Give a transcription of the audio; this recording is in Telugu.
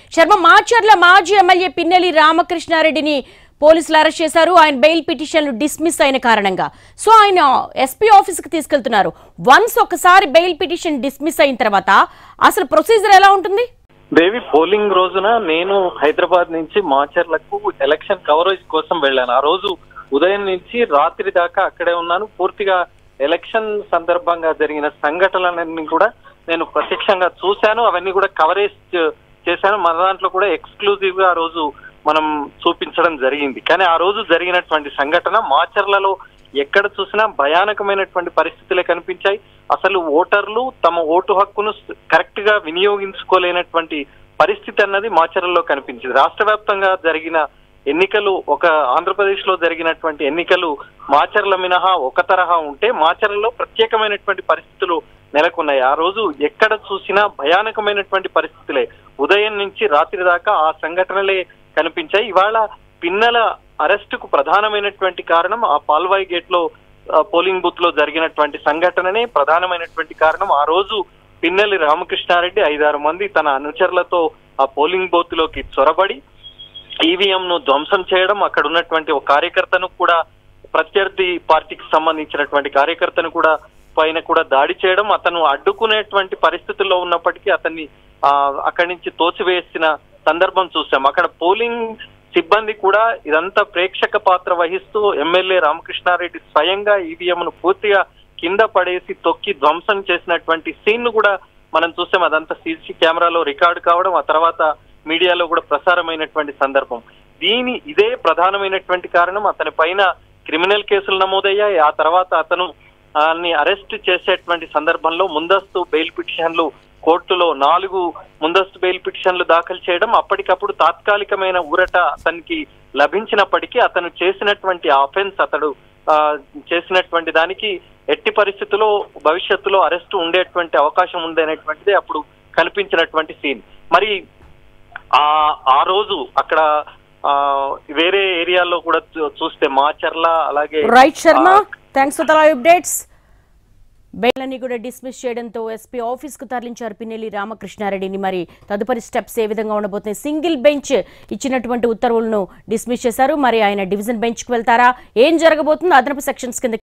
శర్మ మాచర్ల మాజీ ఎమ్మెల్యే పిన్నెలి రామకృష్ణారెడ్డిని పోలీసులు అరెస్ట్ చేశారు ఆయన బెయిల్ పిటిషన్లు డిస్మిస్ అయిన కారణంగా సో ఆయన ఎస్పీ ఆఫీస్కి తీసుకెళ్తున్నారు వన్స్ ఒకసారి బెయిల్ పిటిషన్ డిస్మిస్ అయిన తర్వాత అసలు ప్రొసీజర్ ఎలా ఉంటుంది దేవి పోలింగ్ రోజున నేను హైదరాబాద్ నుంచి మాచర్లకు ఎలక్షన్ కవరేజ్ కోసం వెళ్ళాను ఆ రోజు ఉదయం నుంచి రాత్రి దాకా అక్కడే ఉన్నాను పూర్తిగా ఎలక్షన్ సందర్భంగా జరిగిన సంఘటనలన్నీ కూడా నేను ప్రత్యక్షంగా చూశాను అవన్నీ కూడా కవరేజ్ చే- చేశాను మన దాంట్లో కూడా ఎక్స్క్లూజివ్ గా ఆ రోజు మనం చూపించడం జరిగింది కానీ ఆ రోజు జరిగినటువంటి సంఘటన మాచర్లలో ఎక్కడ చూసినా భయానకమైనటువంటి పరిస్థితులే కనిపించాయి అసలు ఓటర్లు తమ ఓటు హక్కును కరెక్ట్ గా వినియోగించుకోలేనటువంటి పరిస్థితి అన్నది మాచర్లలో కనిపించింది రాష్ట్ర వ్యాప్తంగా జరిగిన ఎన్నికలు ఒక ఆంధ్రప్రదేశ్ లో జరిగినటువంటి ఎన్నికలు మాచర్ల మినహా ఒక తరహా ఉంటే మాచర్లలో ప్రత్యేకమైనటువంటి పరిస్థితులు నెలకొన్నాయి ఆ రోజు ఎక్కడ చూసినా భయానకమైనటువంటి పరిస్థితులే ఉదయం నుంచి రాత్రి దాకా ఆ సంఘటనలే కనిపించాయి ఇవాళ పిన్నల అరెస్టుకు ప్రధానమైనటువంటి కారణం ఆ పాల్వాయి గేట్ లో ఆ, పోలింగ్ బూత్ లో జరిగినటువంటి సంఘటననే ప్రధానమైనటువంటి కారణం ఆ రోజు పిన్నెల్లి రామకృష్ణారెడ్డి ఐదారు మంది తన అనుచరులతో ఆ పోలింగ్ బూత్ లోకి చొరబడి ఈవీఎం ను ధ్వంసం చేయడం అక్కడ ఉన్నటువంటి ఒక కార్యకర్తను కూడా ప్రత్యర్థి పార్టీకి సంబంధించినటువంటి కార్యకర్తను కూడా పైన కూడా దాడి చేయడం అతను అడ్డుకునేటువంటి పరిస్థితుల్లో ఉన్నప్పటికీ అతన్ని ఆ అక్కడి నుంచి తోసివేసిన సందర్భం చూసాం అక్కడ పోలింగ్ సిబ్బంది కూడా ఇదంతా ప్రేక్షక పాత్ర వహిస్తూ ఎమ్మెల్యే రామకృష్ణారెడ్డి స్వయంగా ఈవీఎం ను పూర్తిగా కింద పడేసి తొక్కి ధ్వంసం చేసినటువంటి సీన్ ను కూడా మనం చూసాం అదంతా సీసీ కెమెరాలో రికార్డు కావడం ఆ తర్వాత మీడియాలో కూడా ప్రసారమైనటువంటి సందర్భం దీని ఇదే ప్రధానమైనటువంటి కారణం అతని పైన క్రిమినల్ కేసులు నమోదయ్యాయి ఆ తర్వాత అతను అన్ని అరెస్ట్ చేసేటువంటి సందర్భంలో ముందస్తు బెయిల్ పిటిషన్లు కోర్టులో నాలుగు ముందస్తు బెయిల్ పిటిషన్లు దాఖలు చేయడం అప్పటికప్పుడు తాత్కాలికమైన ఊరట అతనికి లభించినప్పటికీ అతను చేసినటువంటి ఆఫెన్స్ అతడు ఆ, చేసినటువంటి దానికి ఎట్టి పరిస్థితుల్లో భవిష్యత్తులో అరెస్ట్ ఉండేటువంటి అవకాశం ఉంది అనేటువంటిది అప్పుడు కనిపించినటువంటి సీన్ మరి ఆ ఆ రోజు అక్కడ ఆ వేరే ఏరియాల్లో కూడా చూ- చూస్తే మాచర్ల అలాగే రైట్ శర్మ ఆ, thanks for the live updates bail అన్ని కూడా డిస్మిస్ చేయడంతో ఎస్పీ ఆఫీస్ కు తరలించారు పిన్నెల్లి రామకృష్ణారెడ్డిని మరి తదుపరి స్టెప్స్ ఏ విధంగా ఉండబోతున్నాయి సింగిల్ బెంచ్ ఇచ్చినటువంటి ఉత్తర్వులను డిస్మిస్ చేశారు మరి ఆయన డివిజన్ బెంచ్ కు వెళ్తారా ఏం జరగబోతుందో అదనపు సెక్షన్స్ కింద